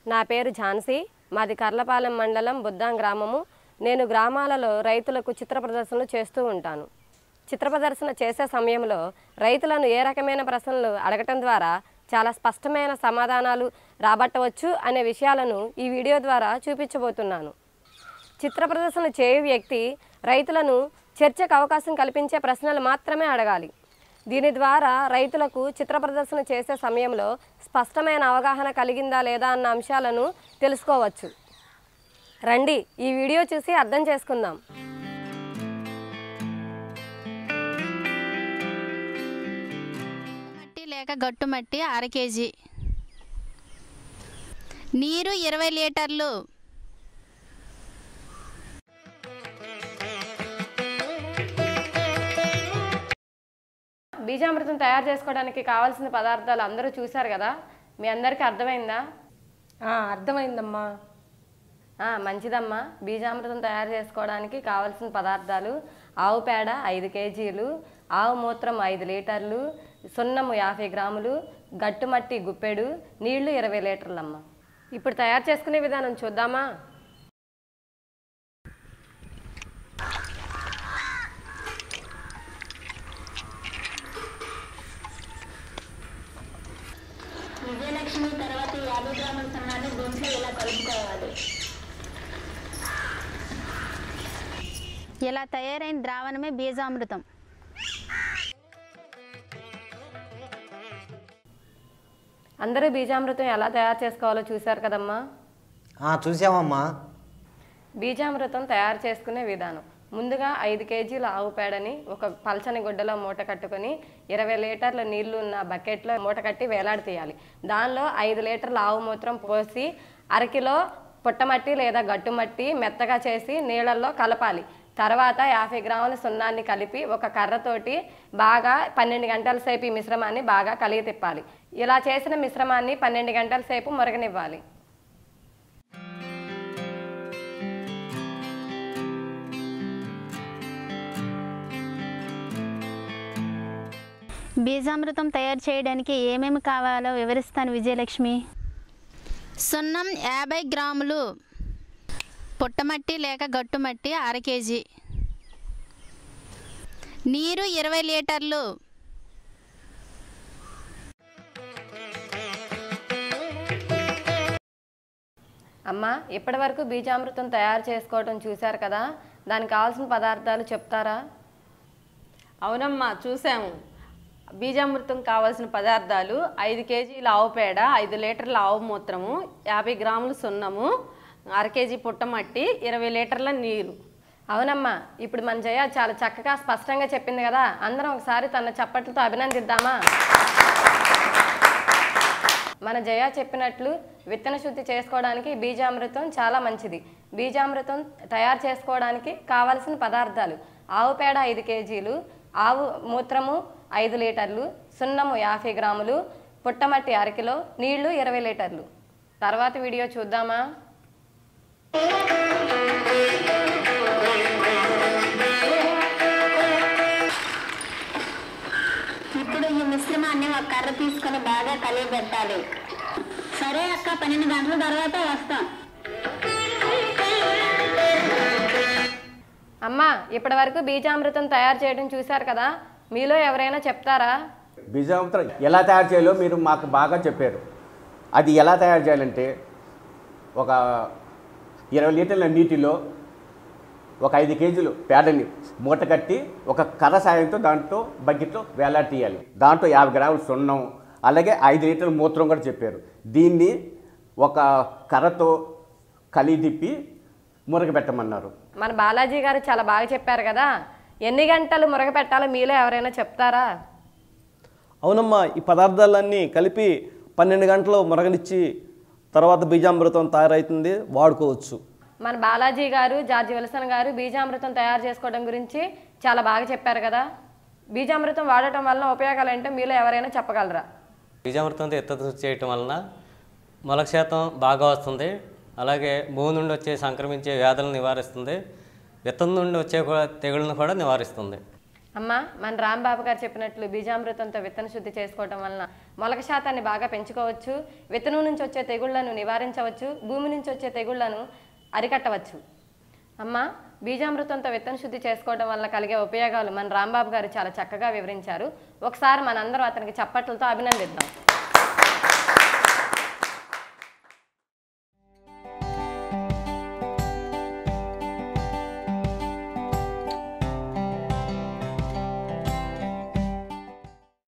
నా పేరు ఝాన్సీ మాది కర్లపాలెం మండలం బుద్దాం గ్రామము నేను గ్రామాలలో రైతులకు చిత్ర ప్రదర్శనలు చేస్తూ ఉంటాను చిత్ర ప్రదర్శన చేసే సమయంలో రైతులను ఏ రకమైన ప్రశ్నలు అడగటం ద్వారా చాలా స్పష్టమైన సమాధానాలు రాబట్టవచ్చు అనే విషయాలను ఈ వీడియో ద్వారా చూపించబోతున్నాను చిత్ర ప్రదర్శన చేయు వ్యక్తి రైతులను చర్చకు అవకాశం కల్పించే ప్రశ్నలు మాత్రమే అడగాలి దీని ద్వారా రైతులకు చిత్ర ప్రదర్శన చేసే సమయంలో స్పష్టమైన అవగాహన కలిగిందా లేదా అన్న అంశాలను తెలుసుకోవచ్చు రండి ఈ వీడియో చూసి అర్థం చేసుకుందాం మట్టి లేక గట్టు మట్టి అర కేజీ నీరు ఇరవై లీటర్లు బీజామృతం తయారు చేసుకోవడానికి కావాల్సిన పదార్థాలు అందరూ చూశారు కదా మీ అందరికీ అర్థమైందా ఆ, అర్థమైందమ్మా ఆ, మంచిదమ్మా బీజామృతం తయారు చేసుకోవడానికి కావలసిన పదార్థాలు ఆవు పేడ ఐదు కేజీలు ఆవు మూత్రం ఐదు లీటర్లు సున్నము యాభై గ్రాములు గట్టుమట్టి గుప్పెడు నీళ్లు ఇరవై లీటర్లమ్మా ఇప్పుడు తయారు చేసుకునే విధానం చూద్దామా విజయలక్ష్మి తర్వాత యాభై గ్రాముల సన్నాన్ని దీంట్లో ఇలా కలుపుకోవాలి ఇలా తయారైన ద్రావణమే బీజామృతం అందరూ బీజామృతం ఎలా తయారు చేసుకోవాలో చూశారు కదమ్మా ఆ, చూసామమ్మా బీజామృతం తయారు చేసుకునే విధానం ముందుగా ఐదు కేజీల ఆవు పేడని ఒక పల్చని గుడ్డలో మూట కట్టుకొని ఇరవై లీటర్ల నీళ్లు ఉన్న బకెట్లో మూట కట్టి వేలాడి తీయాలి దానిలో ఐదు లీటర్ల ఆవు మూత్రం పోసి అరకిలో పుట్టమట్టి లేదా గట్టుమట్టి మెత్తగా చేసి నీళ్ళల్లో కలపాలి తర్వాత యాభై గ్రాముల సున్నాన్ని కలిపి ఒక కర్రతోటి బాగా పన్నెండు గంటల సేపు ఈ మిశ్రమాన్ని బాగా కలిగి తిప్పాలి ఇలా చేసిన మిశ్రమాన్ని పన్నెండు గంటల సేపు మురగనివ్వాలి బీజామృతం తయారు చేయడానికి ఏమేమి కావాలో వివరిస్తాను విజయలక్ష్మి సున్నం యాభై గ్రాములు పుట్టమట్టి లేక గట్టుమట్టి అర కేజీ నీరు ఇరవై లీటర్లు అమ్మా ఇప్పటి వరకు బీజామృతం తయారు చేసుకోవడం చూశారు కదా దానికి కావాల్సిన పదార్థాలు చెప్తారా అవునమ్మా చూసాము బీజామృతం కావాల్సిన పదార్థాలు ఐదు కేజీల ఆవు పేడ ఐదు లీటర్ల ఆవు మూత్రము యాభై గ్రాములు సున్నము అర కేజీ పుట్టమట్టి ఇరవై లీటర్ల నీరు అవునమ్మా ఇప్పుడు మన జయ చాలా చక్కగా స్పష్టంగా చెప్పింది కదా అందరం ఒకసారి తన చప్పట్లతో అభినందిద్దామా మన జయ చెప్పినట్లు విత్తన శుద్ధి చేసుకోవడానికి బీజామృతం చాలా మంచిది బీజామృతం తయారు చేసుకోవడానికి కావలసిన పదార్థాలు ఆవు పేడ ఐదు కేజీలు ఆవు మూత్రము ఐదు లీటర్లు సున్నము యాభై గ్రాములు పుట్టమట్టి అరకిలో నీళ్లు ఇరవై లీటర్లు తర్వాత వీడియో చూద్దామా ఇప్పుడు ఈ మిశ్రమాన్ని ఒక కర్ర తీసుకొని బాగా కలిగి పెట్టాలి సరే అక్క పన్నెండు గంటల తర్వాత వస్తాం అమ్మా ఇప్పటి వరకు బీజామృతం తయారు చేయడం చూశారు కదా మీలో ఎవరైనా చెప్తారా బీజామృతం ఎలా తయారు చేయాలో మీరు మాకు బాగా చెప్పారు అది ఎలా తయారు చేయాలంటే ఒక ఇరవై లీటర్ల నీటిలో ఒక ఐదు కేజీలు పేడని మూట కట్టి ఒక కర్ర సాయంతో దాంట్లో బకెట్లో వేలాడతీయాలి దాంట్లో యాభై గ్రాములు సున్నం అలాగే ఐదు లీటర్ల మూత్రం కూడా చెప్పారు దీన్ని ఒక కర్రతో కలిగి తిప్పి మురగబెట్టమన్నారు మన బాలాజీ గారు చాలా బాగా చెప్పారు కదా ఎన్ని గంటలు మురగ పెట్టాలో మీలో ఎవరైనా చెప్తారా అవునమ్మా ఈ పదార్థాలన్నీ కలిపి పన్నెండు గంటలు మరగనిచ్చి తర్వాత బీజామృతం తయారవుతుంది వాడుకోవచ్చు మన బాలాజీ గారు జార్జి విల్సన్ గారు బీజామృతం తయారు చేసుకోవడం గురించి చాలా బాగా చెప్పారు కదా బీజామృతం వాడటం వలన ఉపయోగాలు ఏంటో మీలో ఎవరైనా చెప్పగలరా బీజామృతంతో ఎత్తు చేయటం వలన మొలక శాతం బాగా వస్తుంది అలాగే భూమి నుండి వచ్చే సంక్రమించే వ్యాధులను నివారిస్తుంది విత్తనం నుండి వచ్చే కూడా తెగుళ్ళను కూడా నివారిస్తుంది అమ్మ మన రాంబాబు గారు చెప్పినట్లు బీజామృతంతో విత్తన శుద్ధి చేసుకోవడం వలన మొలక శాతాన్ని బాగా పెంచుకోవచ్చు విత్తనం నుంచి వచ్చే తెగుళ్లను నివారించవచ్చు భూమి నుంచి వచ్చే తెగుళ్లను అరికట్టవచ్చు అమ్మ బీజామృతంతో విత్తన శుద్ధి చేసుకోవడం వల్ల కలిగే ఉపయోగాలు మన రాంబాబు గారు చాలా చక్కగా వివరించారు ఒకసారి మనందరం అతనికి చప్పట్లతో అభినందిద్దాం